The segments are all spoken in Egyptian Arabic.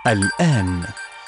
الآن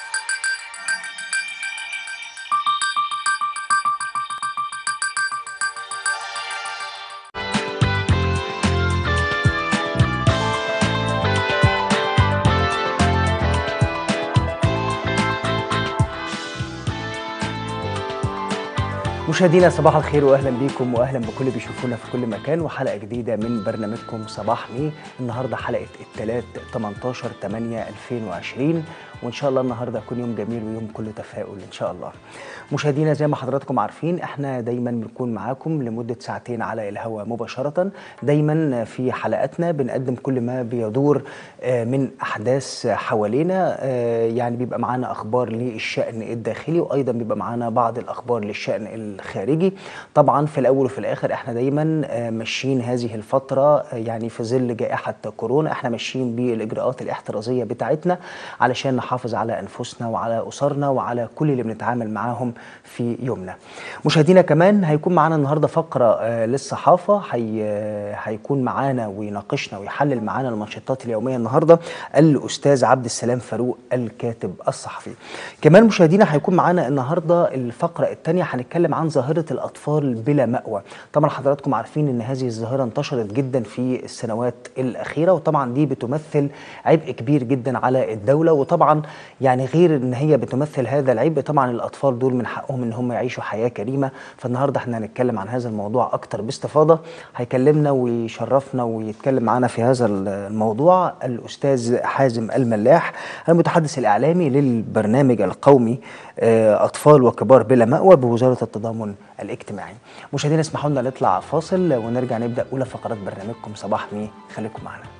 مشاهدينا صباح الخير واهلا بيكم واهلا بكل اللي بيشوفونا في كل مكان وحلقه جديده من برنامجكم صباح مي النهارده حلقه الثلاث 18 8 2020 وان شاء الله النهارده يكون يوم جميل ويوم كله تفاؤل ان شاء الله. مشاهدينا زي ما حضراتكم عارفين احنا دايما بنكون معاكم لمده ساعتين على الهواء مباشره دايما في حلقاتنا بنقدم كل ما بيدور آه، من احداث حوالينا آه، يعني بيبقى معانا اخبار للشان الداخلي وايضا بيبقى معانا بعض الاخبار للشان الخارجي طبعا في الاول وفي الاخر احنا دايما آه، ماشيين هذه الفتره آه، يعني في ظل جائحه كورونا احنا ماشيين بالاجراءات الاحترازيه بتاعتنا علشان نحافظ على انفسنا وعلى اسرنا وعلى كل اللي بنتعامل معاهم في يومنا مشاهدينا كمان هيكون معانا النهارده فقره آه، للصحافه هي آه، هيكون معانا ويناقشنا ويحلل معانا المنشطات اليوميه النهارده الاستاذ عبد السلام فاروق الكاتب الصحفي كمان مشاهدينا هيكون معانا النهارده الفقره الثانيه هنتكلم عن ظاهره الاطفال بلا مأوى طبعا حضراتكم عارفين ان هذه الظاهره انتشرت جدا في السنوات الاخيره وطبعا دي بتمثل عبء كبير جدا على الدوله وطبعا يعني غير ان هي بتمثل هذا العبء طبعا الاطفال دول من حقهم ان هم يعيشوا حياه كريمه فالنهارده احنا هنتكلم عن هذا الموضوع اكتر باستفاضه هيكلمنا ويشرفنا ويتكلم معنا في هذا الموضوع الاستاذ حازم الملاح المتحدث الاعلامي للبرنامج القومي آه، اطفال وكبار بلا مأوى بوزاره التضامن الاجتماعي مشاهدينا اسمحوا لنا نطلع فاصل ونرجع نبدا اولى فقرات برنامجكم صباح مي خليكم معنا